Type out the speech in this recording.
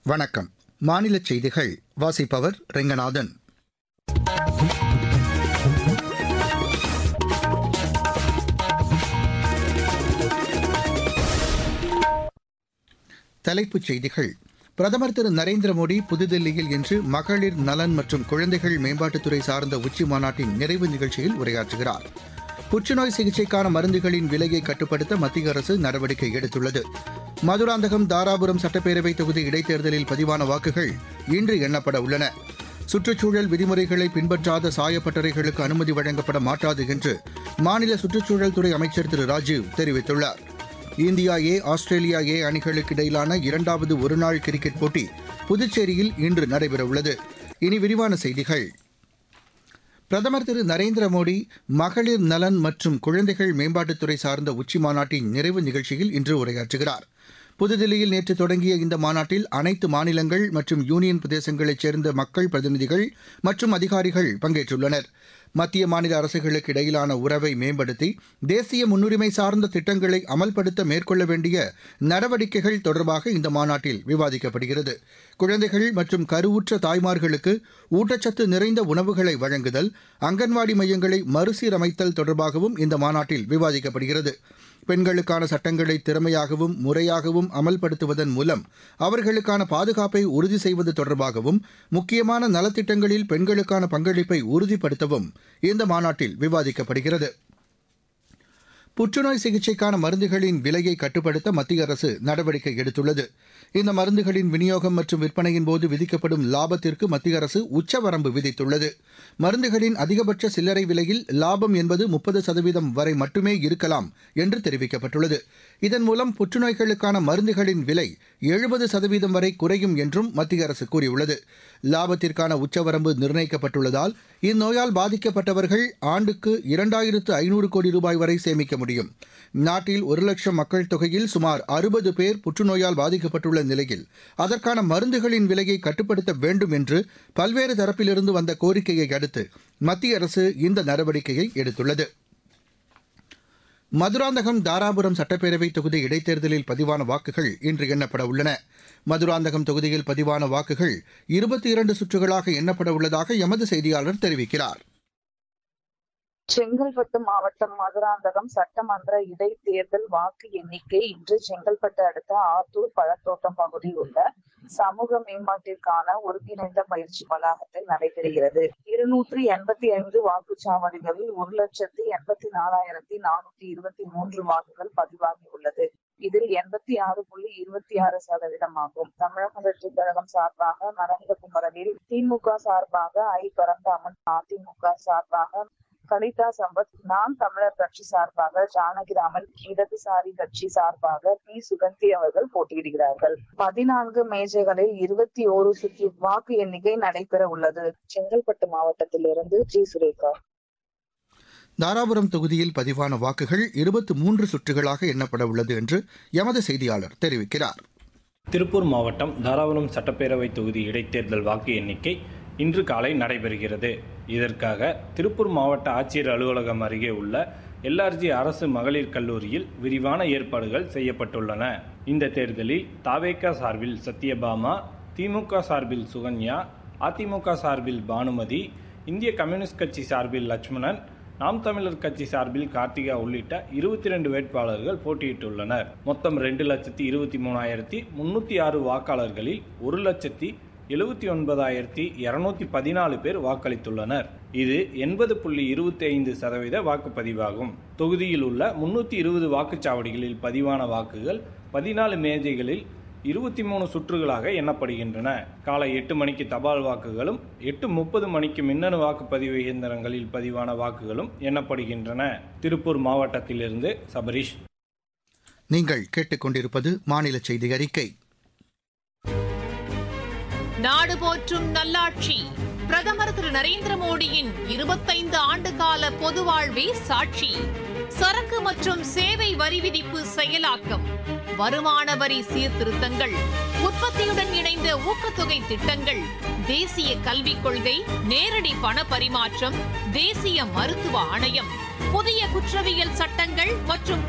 வணக்கம் மாநில செய்திகள் வாசிப்பவர் ரெங்கநாதன் தலைப்புச் செய்திகள் பிரதமர் திரு நரேந்திர மோடி புதுதில்லியில் இன்று மகளிர் நலன் மற்றும் குழந்தைகள் மேம்பாட்டுத்துறை சார்ந்த உச்சி மாநாட்டின் நிறைவு நிகழ்ச்சியில் உரையாற்றுகிறார் புற்றுநோய் சிகிச்சைக்கான மருந்துகளின் விலையை கட்டுப்படுத்த மத்திய அரசு நடவடிக்கை எடுத்துள்ளது மதுராந்தகம் தாராபுரம் சட்டப்பேரவை தொகுதி இடைத்தேர்தலில் பதிவான வாக்குகள் இன்று எண்ணப்பட உள்ளன சுற்றுச்சூழல் விதிமுறைகளை பின்பற்றாத சாயப்பட்டறைகளுக்கு அனுமதி வழங்கப்பட மாட்டாது என்று மாநில சுற்றுச்சூழல் துறை அமைச்சர் திரு ராஜீவ் தெரிவித்துள்ளார் இந்தியா ஏ ஆஸ்திரேலியா ஏ அணிகளுக்கு இடையிலான இரண்டாவது ஒருநாள் கிரிக்கெட் போட்டி புதுச்சேரியில் இன்று நடைபெறவுள்ளது இனி விரிவான செய்திகள் பிரதமர் திரு நரேந்திர மோடி மகளிர் நலன் மற்றும் குழந்தைகள் மேம்பாட்டுத்துறை சார்ந்த உச்சி மாநாட்டின் நிறைவு நிகழ்ச்சியில் இன்று உரையாற்றுகிறார் புதுதில்லியில் நேற்று தொடங்கிய இந்த மாநாட்டில் அனைத்து மாநிலங்கள் மற்றும் யூனியன் பிரதேசங்களைச் சேர்ந்த மக்கள் பிரதிநிதிகள் மற்றும் அதிகாரிகள் பங்கேற்றுள்ளனர் மத்திய மாநில அரசுகளுக்கு இடையிலான உறவை மேம்படுத்தி தேசிய முன்னுரிமை சார்ந்த திட்டங்களை அமல்படுத்த மேற்கொள்ள வேண்டிய நடவடிக்கைகள் தொடர்பாக இந்த மாநாட்டில் விவாதிக்கப்படுகிறது குழந்தைகள் மற்றும் கருவுற்ற தாய்மார்களுக்கு ஊட்டச்சத்து நிறைந்த உணவுகளை வழங்குதல் அங்கன்வாடி மையங்களை மறுசீரமைத்தல் தொடர்பாகவும் இந்த மாநாட்டில் விவாதிக்கப்படுகிறது பெண்களுக்கான சட்டங்களை திறமையாகவும் முறையாகவும் அமல்படுத்துவதன் மூலம் அவர்களுக்கான பாதுகாப்பை உறுதி செய்வது தொடர்பாகவும் முக்கியமான நலத்திட்டங்களில் பெண்களுக்கான பங்களிப்பை உறுதிப்படுத்தவும் இந்த மாநாட்டில் விவாதிக்கப்படுகிறது புற்றுநோய் சிகிச்சைக்கான மருந்துகளின் விலையை கட்டுப்படுத்த மத்திய அரசு நடவடிக்கை எடுத்துள்ளது இந்த மருந்துகளின் விநியோகம் மற்றும் விற்பனையின் போது விதிக்கப்படும் லாபத்திற்கு மத்திய அரசு உச்சவரம்பு விதித்துள்ளது மருந்துகளின் அதிகபட்ச சில்லறை விலையில் லாபம் என்பது முப்பது சதவீதம் வரை மட்டுமே இருக்கலாம் என்று தெரிவிக்கப்பட்டுள்ளது இதன் மூலம் புற்றுநோய்களுக்கான மருந்துகளின் விலை எழுபது சதவீதம் வரை குறையும் என்றும் மத்திய அரசு கூறியுள்ளது லாபத்திற்கான உச்சவரம்பு நிர்ணயிக்கப்பட்டுள்ளதால் இந்நோயால் பாதிக்கப்பட்டவர்கள் ஆண்டுக்கு இரண்டாயிரத்து ஐநூறு கோடி ரூபாய் வரை சேமிக்க முடியும் நாட்டில் ஒரு லட்சம் மக்கள் தொகையில் சுமார் அறுபது பேர் புற்றுநோயால் பாதிக்கப்பட்டுள்ள நிலையில் அதற்கான மருந்துகளின் விலையை கட்டுப்படுத்த வேண்டும் என்று பல்வேறு தரப்பிலிருந்து வந்த கோரிக்கையை அடுத்து மத்திய அரசு இந்த நடவடிக்கையை எடுத்துள்ளது மதுராந்தகம் தாராபுரம் சட்டப்பேரவை தொகுதி இடைத்தேர்தலில் பதிவான வாக்குகள் இன்று எண்ணப்பட உள்ளன மதுராந்தகம் தொகுதியில் பதிவான வாக்குகள் இருபத்தி இரண்டு சுற்றுகளாக எண்ணப்பட உள்ளதாக எமது செய்தியாளர் தெரிவிக்கிறார் செங்கல்பட்டு மாவட்டம் மதுராந்தகம் சட்டமன்ற இடைத்தேர்தல் வாக்கு எண்ணிக்கை இன்று செங்கல்பட்டு அடுத்த ஆத்தூர் பழத்தோட்டம் பகுதியில் உள்ள சமூக மேம்பாட்டிற்கான ஒருங்கிணைந்த பயிற்சி வளாகத்தில் நடைபெறுகிறது இருநூற்றி எண்பத்தி ஐந்து வாக்குச்சாவடிகளில் ஒரு லட்சத்தி எண்பத்தி நாலாயிரத்தி நானூத்தி இருபத்தி மூன்று வாக்குகள் பதிவாகியுள்ளது இதில் எண்பத்தி ஆறு புள்ளி இருபத்தி ஆறு சதவீதமாகும் தமிழக வெற்றி கழகம் சார்பாக நரேந்திரகுமரனில் திமுக சார்பாக ஐ பரந்தாமன் அதிமுக சார்பாக கலிதா சம்பத் நான் தமிழர் கட்சி சார்பாக ஜானகிராமன் இடதுசாரி கட்சி சார்பாக பி சுகந்தி அவர்கள் போட்டியிடுகிறார்கள் பதினான்கு மேஜைகளில் இருபத்தி ஓரு சுற்று வாக்கு எண்ணிக்கை நடைபெற உள்ளது செங்கல்பட்டு மாவட்டத்திலிருந்து ஜி சுரேகா தாராபுரம் தொகுதியில் பதிவான வாக்குகள் இருபத்தி மூன்று சுற்றுகளாக எண்ணப்பட உள்ளது என்று எமது செய்தியாளர் தெரிவிக்கிறார் திருப்பூர் மாவட்டம் தாராபுரம் சட்டப்பேரவை தொகுதி இடைத்தேர்தல் வாக்கு எண்ணிக்கை இன்று காலை நடைபெறுகிறது இதற்காக திருப்பூர் மாவட்ட ஆட்சியர் அலுவலகம் அருகே உள்ள எல்ஆர்ஜி அரசு மகளிர் கல்லூரியில் விரிவான ஏற்பாடுகள் செய்யப்பட்டுள்ளன இந்த தேர்தலில் தாவேகா சார்பில் சத்யபாமா திமுக சார்பில் சுகன்யா அதிமுக சார்பில் பானுமதி இந்திய கம்யூனிஸ்ட் கட்சி சார்பில் லட்சுமணன் நாம் தமிழர் கட்சி சார்பில் கார்த்திகா உள்ளிட்ட இருபத்தி ரெண்டு வேட்பாளர்கள் போட்டியிட்டுள்ளனர் மொத்தம் ரெண்டு லட்சத்தி இருபத்தி மூணாயிரத்தி முன்னூத்தி ஆறு வாக்காளர்களில் ஒரு லட்சத்தி எழுபத்தி ஒன்பதாயிரத்தி இருநூத்தி பதினாலு பேர் வாக்களித்துள்ளனர் இது எண்பது புள்ளி இருபத்தி ஐந்து சதவீத வாக்குப்பதிவாகும் தொகுதியில் உள்ள முன்னூத்தி இருபது வாக்குச்சாவடிகளில் பதிவான வாக்குகள் பதினாலு மேஜைகளில் இருபத்தி மூணு சுற்றுகளாக எண்ணப்படுகின்றன காலை எட்டு மணிக்கு தபால் வாக்குகளும் எட்டு முப்பது மணிக்கு மின்னணு வாக்குப்பதிவு இயந்திரங்களில் பதிவான வாக்குகளும் எண்ணப்படுகின்றன திருப்பூர் மாவட்டத்திலிருந்து சபரீஷ் நீங்கள் கேட்டுக்கொண்டிருப்பது மாநில செய்தி அறிக்கை நாடு போற்றும் நல்லாட்சி பிரதமர் திரு நரேந்திர மோடியின் இருபத்தைந்து ஆண்டு கால பொது வாழ்வே சாட்சி சரக்கு மற்றும் சேவை வரி விதிப்பு செயலாக்கம் வருமான வரி சீர்திருத்தங்கள் உற்பத்தியுடன் இணைந்த ஊக்கத்தொகை திட்டங்கள் தேசிய கல்விக் கொள்கை நேரடி பண பரிமாற்றம் தேசிய மருத்துவ ஆணையம் புதிய குற்றவியல் சட்டங்கள் மற்றும்